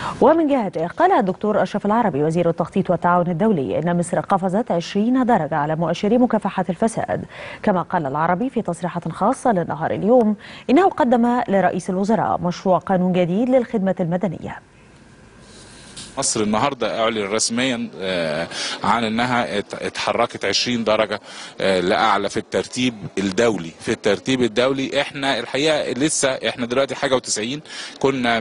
ومن جهته قال الدكتور أشرف العربي وزير التخطيط والتعاون الدولي إن مصر قفزت 20 درجة على مؤشر مكافحة الفساد كما قال العربي في تصريحات خاصة للنهار اليوم إنه قدم لرئيس الوزراء مشروع قانون جديد للخدمة المدنية مصر النهارده اعلن رسميا عن انها اتحركت 20 درجه لاعلى في الترتيب الدولي في الترتيب الدولي احنا الحقيقه لسه احنا دلوقتي حاجه و90 كنا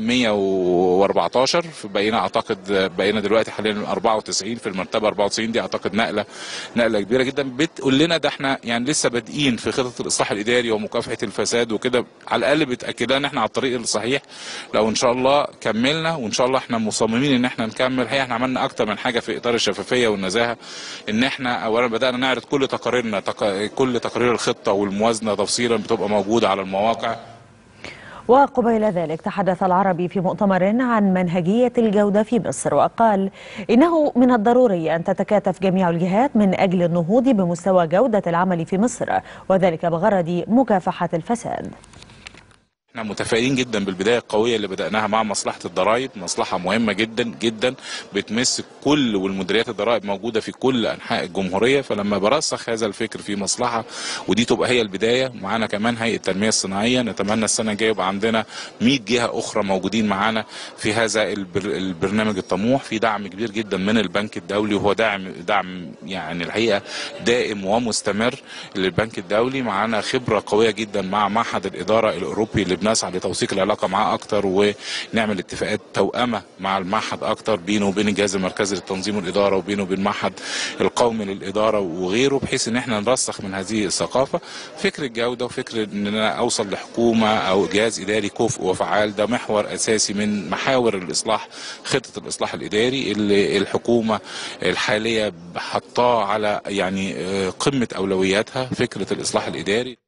114 بقينا اعتقد بقينا دلوقتي حاليا 94 في المرتبه 94 دي اعتقد نقله نقله كبيره جدا بتقول لنا ده احنا يعني لسه بادئين في خطط الاصلاح الاداري ومكافحه الفساد وكده على الاقل بتاكد لنا ان احنا على الطريق الصحيح لو ان شاء الله كملنا وان شاء الله احنا مصممين ان احنا نكمل الحقيقه احنا عملنا اكتر من حاجه في اطار الشفافيه والنزاهه ان احنا اولا بدانا نعرض كل تقاريرنا تق... كل تقارير الخطه والموازنه تفصيلا بتبقى موجوده على المواقع وقبيل ذلك تحدث العربي في مؤتمر عن منهجية الجودة في مصر وقال إنه من الضروري أن تتكاتف جميع الجهات من أجل النهوض بمستوى جودة العمل في مصر وذلك بغرض مكافحة الفساد احنا متفائلين جدا بالبدايه القويه اللي بداناها مع مصلحه الضرائب مصلحه مهمه جدا جدا بتمس كل والمديريات الضرائب موجوده في كل انحاء الجمهوريه فلما برسخ هذا الفكر في مصلحه ودي تبقى هي البدايه معانا كمان هيئه التنميه الصناعيه نتمنى السنه الجايه يبقى عندنا 100 جهه اخرى موجودين معانا في هذا البر البرنامج الطموح في دعم كبير جدا من البنك الدولي وهو دعم دعم يعني الحقيقه دائم ومستمر للبنك الدولي معانا خبره قويه جدا مع معهد الاداره الاوروبي اللي بنسعى لتوثيق العلاقه معاه اكتر ونعمل اتفاقات توأمه مع المعهد اكتر بينه وبين الجهاز المركزي للتنظيم والاداره وبينه وبين المعهد القومي للاداره وغيره بحيث ان احنا نرسخ من هذه الثقافه فكر الجوده وفكر ان انا اوصل لحكومه او جهاز اداري كفء وفعال ده محور اساسي من محاور الاصلاح خطه الاصلاح الاداري اللي الحكومه الحاليه حطاه على يعني قمه اولوياتها فكره الاصلاح الاداري